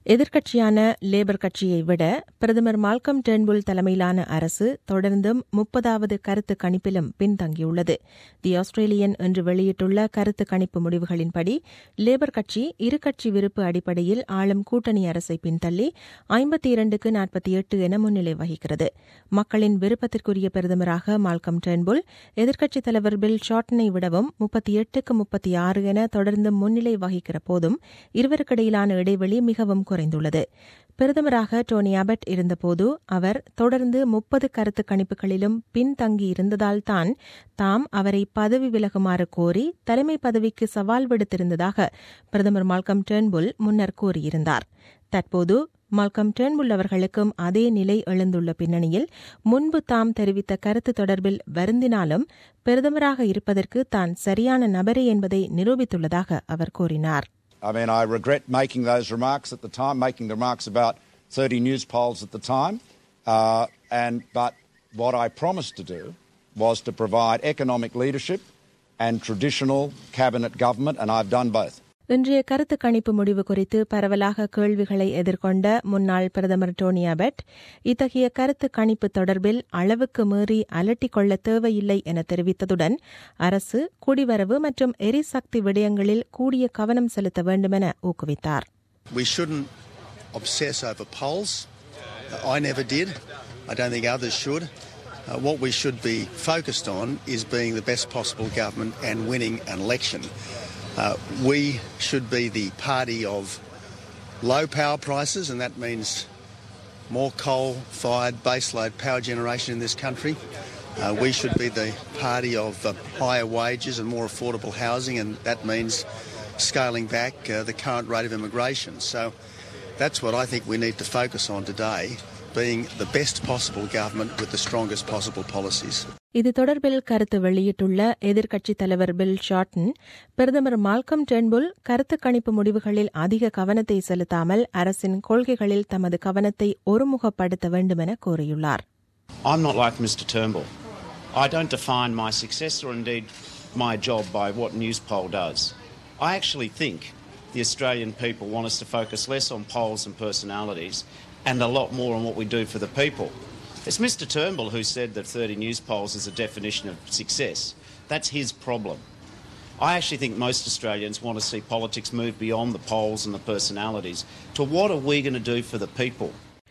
எதிர்க்கட்சியான லேபர் கட்சியை விட பிரதமர் மால்கம் டெர்ன்புல் தலைமையிலான அரசு தொடர்ந்தும் முப்பதாவது கருத்து கணிப்பிலும் பின்தங்கியுள்ளது தி ஆஸ்திரேலியன் என்று வெளியிட்டுள்ள கருத்து கணிப்பு முடிவுகளின்படி லேபர் கட்சி இரு கட்சி விருப்பு அடிப்படையில் ஆளும் கூட்டணி அரசை பின்தள்ளி ஐம்பத்தி இரண்டுக்கு நாற்பத்தி எட்டு என முன்னிலை வகிக்கிறது மக்களின் விருப்பத்திற்குரிய பிரதமராக மால்கம் டெர்ன்புல் எதிர்க்கட்சித் தலைவர் பில் ஷார்டனை விடவும் முப்பத்தி எட்டுக்கு முப்பத்தி ஆறு என தொடர்ந்து முன்னிலை வகிக்கிற போதும் இருவருக்கிடையிலான இடைவெளி மிகவும் குறைந்துள்ளது பிரதமராக டோனி அபட் இருந்தபோது அவர் தொடர்ந்து முப்பது கருத்து கணிப்புகளிலும் பின்தங்கி இருந்ததால்தான் தாம் அவரை பதவி விலகுமாறு கோரி தலைமை பதவிக்கு சவால் விடுத்திருந்ததாக பிரதமர் மால்கம் டெர்ன்புல் முன்னர் கூறியிருந்தார் தற்போது மால்கம் டெர்ன்புல் அவர்களுக்கும் அதே நிலை எழுந்துள்ள பின்னணியில் முன்பு தாம் தெரிவித்த கருத்து தொடர்பில் வருந்தினாலும் பிரதமராக இருப்பதற்கு தான் சரியான நபரே என்பதை நிரூபித்துள்ளதாக அவர் கூறினார் I mean, I regret making those remarks at the time, making the remarks about 30 news polls at the time. Uh, and but what I promised to do was to provide economic leadership and traditional cabinet government, and I've done both. இன்றைய கருத்து கணிப்பு முடிவு குறித்து பரவலாக கேள்விகளை எதிர்கொண்ட முன்னாள் பிரதமர் டோனி அபட் இத்தகைய கருத்து கணிப்பு தொடர்பில் அளவுக்கு மீறி அலட்டிக் கொள்ள தேவையில்லை என தெரிவித்ததுடன் அரசு குடிவரவு மற்றும் எரிசக்தி விடயங்களில் கூடிய கவனம் செலுத்த வேண்டுமென ஊக்குவித்தார் We shouldn't obsess over polls. I never did. I don't think others should. Uh, what we should be focused on is being the best possible government and winning an election. Uh, we should be the party of low power prices, and that means more coal fired baseload power generation in this country. Uh, we should be the party of uh, higher wages and more affordable housing, and that means scaling back uh, the current rate of immigration. So that's what I think we need to focus on today being the best possible government with the strongest possible policies. இது தொடர்பில் கருத்து வெளியிட்டுள்ள எதிர்க்கட்சித் தலைவர் Bill Shorten பிரதமர் Malcolm Turnbull கருத்து கணிப்பு முடிவுகளில் அதிக கவனத்தை செலுத்தாமல் அரசின் கொள்கைகளில் தமது கவனத்தை ஒருமுகப்படுத்த வேண்டுமென கூறியுள்ளார் I'm not like Mr Turnbull. I don't define my success or indeed my job by what news poll does. I actually think the Australian people want us to focus less on polls and personalities and a lot more on what we do for the people. It's Mr Turnbull who said that 30 news polls is a definition of success. That's his problem. I actually think most Australians want to see politics move beyond the polls and the personalities to what are we going to do for the people.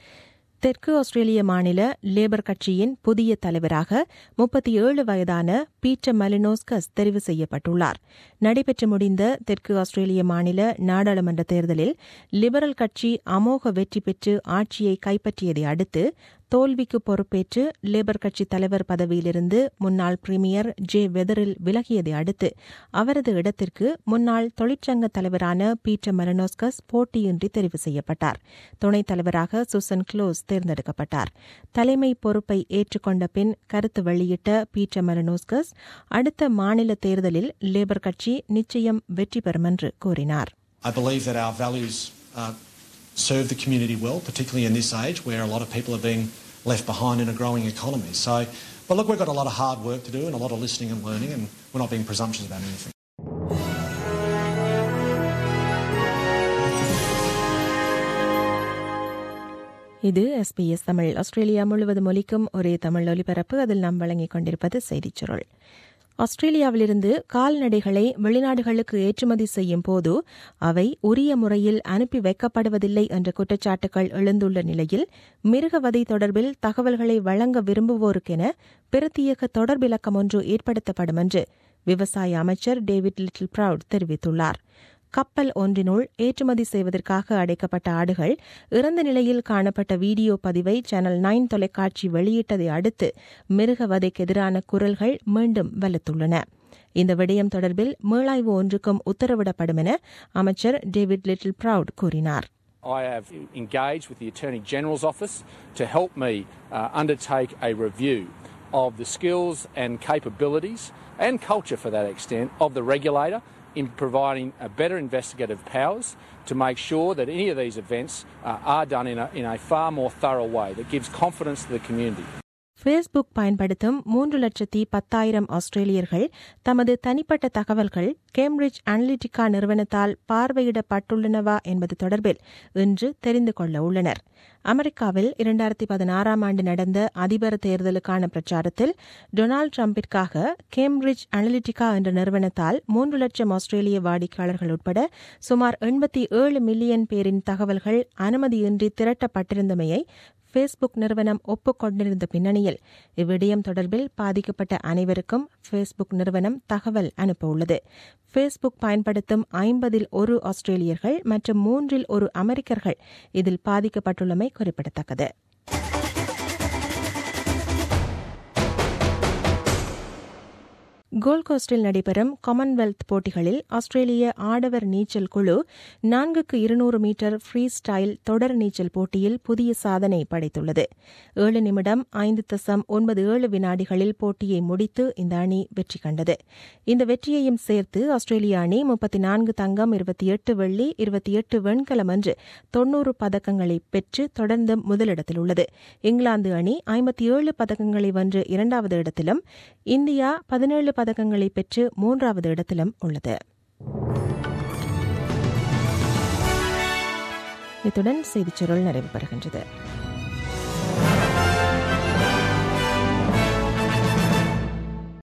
தெற்கு ஆஸ்திரேலிய மாநில labour கட்சியின் புதிய தலைவராக முப்பத்தி ஏழு வயதான Peter மலினோஸ்கஸ் தெரிவு செய்யப்பட்டுள்ளார் நடைபெற்று முடிந்த தெற்கு ஆஸ்திரேலிய மாநில நாடாளுமன்ற தேர்தலில் லிபரல் கட்சி அமோக வெற்றி பெற்று ஆட்சியை கைப்பற்றியதை அடுத்து தோல்விக்கு பொறுப்பேற்று லேபர் கட்சி தலைவர் பதவியிலிருந்து முன்னாள் பிரீமியர் ஜே வெதரில் விலகியதை அடுத்து அவரது இடத்திற்கு முன்னாள் தொழிற்சங்க தலைவரான பீட்டர் மரனோஸ்கஸ் போட்டியின்றி தெரிவு செய்யப்பட்டார் துணைத் தலைவராக சுசன் க்ளோஸ் தேர்ந்தெடுக்கப்பட்டார் தலைமை பொறுப்பை ஏற்றுக்கொண்ட பின் கருத்து வெளியிட்ட பீட்டர் மரனோஸ்கஸ் அடுத்த மாநில தேர்தலில் லேபர் கட்சி நிச்சயம் வெற்றி பெறும் என்று கூறினார் I believe that our values uh, serve the community well, particularly in this age where a lot of people are being left behind in a growing economy. So, but look, we've got a lot of hard work to do and a lot of listening and learning, and we're not being presumptuous about anything. இது SBS Tamil Australia முழுவதும் ஒலிக்கும் ஒரே தமிழ் ஒலிபரப்பு அதில் நாம் வழங்கிக் கொண்டிருப்பது செய்திச் சுருள் ஆஸ்திரேலியாவிலிருந்து கால்நடைகளை வெளிநாடுகளுக்கு ஏற்றுமதி செய்யும் போது அவை உரிய முறையில் அனுப்பி வைக்கப்படுவதில்லை என்ற குற்றச்சாட்டுகள் எழுந்துள்ள நிலையில் மிருகவதை தொடர்பில் தகவல்களை வழங்க விரும்புவோருக்கென பிரத்யேக தொடர்பிலக்கம் ஒன்று ஏற்படுத்தப்படும் என்று விவசாய அமைச்சர் டேவிட் லிட்டில் பிரவுட் தெரிவித்துள்ளார் கப்பல் ஒன்றினுள் ஏற்றுமதி செய்வதற்காக அடைக்கப்பட்ட ஆடுகள் இறந்த நிலையில் காணப்பட்ட வீடியோ பதிவை சேனல் நைன் தொலைக்காட்சி வெளியிட்டதை அடுத்து மிருகவதைக்கு எதிரான குரல்கள் மீண்டும் வலுத்துள்ளன இந்த விடயம் தொடர்பில் மீளாய்வு ஒன்றுக்கும் உத்தரவிடப்படும் என அமைச்சர் டேவிட் லிட்டில் பிரவுட் கூறினார் I have engaged with the Attorney General's office to help me uh, undertake a review of the skills and capabilities and culture, for that extent, of the regulator in providing a better investigative powers to make sure that any of these events uh, are done in a, in a far more thorough way that gives confidence to the community. Facebook பயன்படுத்தும் மூன்று லட்சத்தி பத்தாயிரம் ஆஸ்திரேலியர்கள் தமது தனிப்பட்ட தகவல்கள் Cambridge Analytica நிறுவனத்தால் பார்வையிடப்பட்டுள்ளனவா என்பது தொடர்பில் இன்று தெரிந்து கொள்ள உள்ளனர் அமெரிக்காவில் இரண்டாயிரத்தி பதினாறாம் ஆண்டு நடந்த அதிபர் தேர்தலுக்கான பிரச்சாரத்தில் டொனால்டு டிரம்பிற்காக கேம்பிரிட்ஜ் அனலிட்டிகா என்ற நிறுவனத்தால் மூன்று லட்சம் ஆஸ்திரேலிய வாடிக்கையாளர்கள் உட்பட சுமார் எண்பத்தி ஏழு மில்லியன் பேரின் தகவல்கள் அனுமதியின்றி திரட்டப்பட்டிருந்தமையை ஃபேஸ்புக் நிறுவனம் ஒப்புக்கொண்டிருந்த பின்னணியில் இவ்விடயம் தொடர்பில் பாதிக்கப்பட்ட அனைவருக்கும் ஃபேஸ்புக் நிறுவனம் தகவல் அனுப்ப உள்ளது ஃபேஸ்புக் பயன்படுத்தும் ஐம்பதில் ஒரு ஆஸ்திரேலியர்கள் மற்றும் மூன்றில் ஒரு அமெரிக்கர்கள் இதில் பாதிக்கப்பட்டுள்ளமை குறிப்பிடத்தக்கது கோல்ட் கோஸ்டில் நடைபெறும் காமன்வெல்த் போட்டிகளில் ஆஸ்திரேலிய ஆடவர் நீச்சல் குழு நான்குக்கு இருநூறு மீட்டர் ஃப்ரீ ஸ்டைல் தொடர் நீச்சல் போட்டியில் புதிய சாதனை படைத்துள்ளது ஏழு நிமிடம் ஐந்து தசம் ஒன்பது ஏழு வினாடிகளில் போட்டியை முடித்து இந்த அணி வெற்றி கண்டது இந்த வெற்றியையும் சேர்த்து ஆஸ்திரேலிய அணி முப்பத்தி நான்கு தங்கம் இருபத்தி எட்டு வெள்ளி இருபத்தி எட்டு வெண்கலம் என்று தொன்னூறு பதக்கங்களை பெற்று தொடர்ந்து முதலிடத்தில் உள்ளது இங்கிலாந்து அணி ஐம்பத்தி ஏழு பதக்கங்களை வென்று இரண்டாவது இடத்திலும் இந்தியா பதினேழு பதக்கங்களை பெற்று மூன்றாவது இடத்திலும் உள்ளது இத்துடன் செய்திச் சுருள் நிறைவு பெறுகின்றது